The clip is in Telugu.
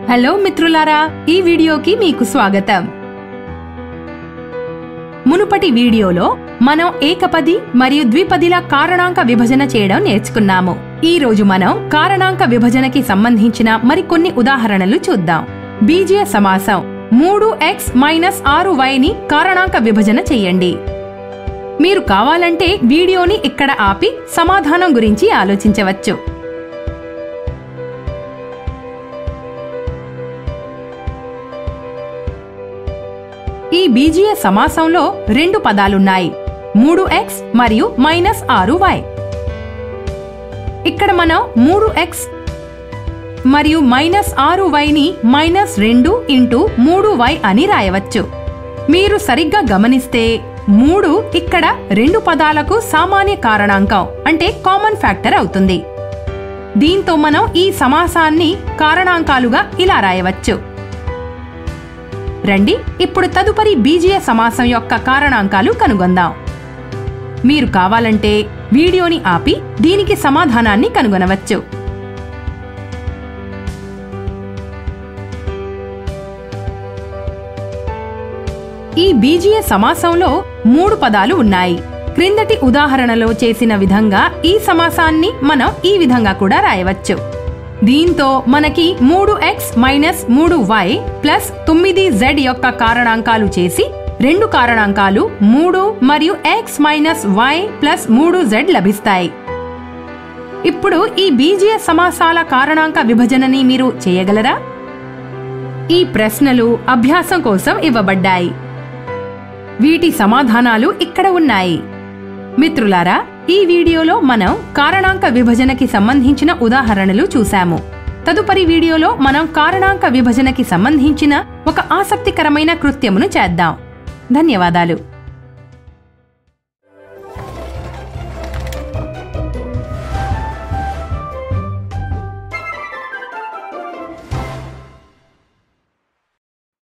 హలో మిత్రులారా ఈ వీడియోకి మీకు స్వాగతం మునుపటి వీడియోలో మనం ఏకపది మరియు ద్విపదిల కారణాంక విభజన చేయడం నేర్చుకున్నాము ఈ రోజు మనం కారణాంక విభజనకి సంబంధించిన మరికొన్ని ఉదాహరణలు చూద్దాం బీజీయ సమాసం మూడు ఎక్స్ మైనస్ ఆరు వైని కారణాంక విభజన చెయ్యండి మీరు కావాలంటే వీడియోని ఇక్కడ ఆపి సమాధానం గురించి ఆలోచించవచ్చు ఈ బీజీయ సమాసంలో రెండు పదాలున్నాయి మూడు ఎక్స్ మరియు మైనస్ ఆరు వై ఇక్కడ మనం మూడు ఎక్స్ మరియు మైనస్ ఆరు వైని మైనస్ రెండు ఇంటూ మూడు వై అని రాయవచ్చు మీరు సరిగ్గా గమనిస్తే మూడు ఇక్కడ రెండు పదాలకు సామాన్య కారణాంకం అంటే కామన్ ఫ్యాక్టర్ అవుతుంది దీంతో మనం ఈ సమాసాన్ని కారణాంకాలుగా ఇలా రాయవచ్చు రండి ఇప్పుడు తదుపరి బీజీయ సమాసం యొక్క కారణాంకాలు కనుగొందాం మీరు కావాలంటే వీడియోని ఆపి దీనికి సమాధానాన్ని కనుగొనవచ్చు ఈ బీజీయ సమాసంలో మూడు పదాలు ఉన్నాయి క్రిందటి ఉదాహరణలో చేసిన విధంగా ఈ సమాసాన్ని మనం ఈ విధంగా కూడా రాయవచ్చు దీంతో మనకి మూడు ఎక్స్ మైనస్ మూడు వై ప్లస్ తొమ్మిది జెడ్ యొక్క కారణాంకాలు చేసి రెండు కారణాంకాలు మూడు మరియు ఎక్స్ మైనస్ వై ప్లస్ మూడు జెడ్ లభిస్తాయి ఇప్పుడు ఈ బీజీయ సమాసాల కారణాంక విభజనని మీరు చేయగలరా ఈ ప్రశ్నలు అభ్యాసం కోసం ఇవ్వబడ్డాయి వీటి సమాధానాలు ఇక్కడ ఉన్నాయి మిత్రులారా ఈ వీడియోలో మనం కారణాంక విభజనకి సంబంధించిన ఉదాహరణలు చూశాము తదుపరి వీడియోలో మనం కారణాంక విభజనకి సంబంధించిన ఒక ఆసక్తికరమైన కృత్యమును చేద్దాం ధన్యవాదాలు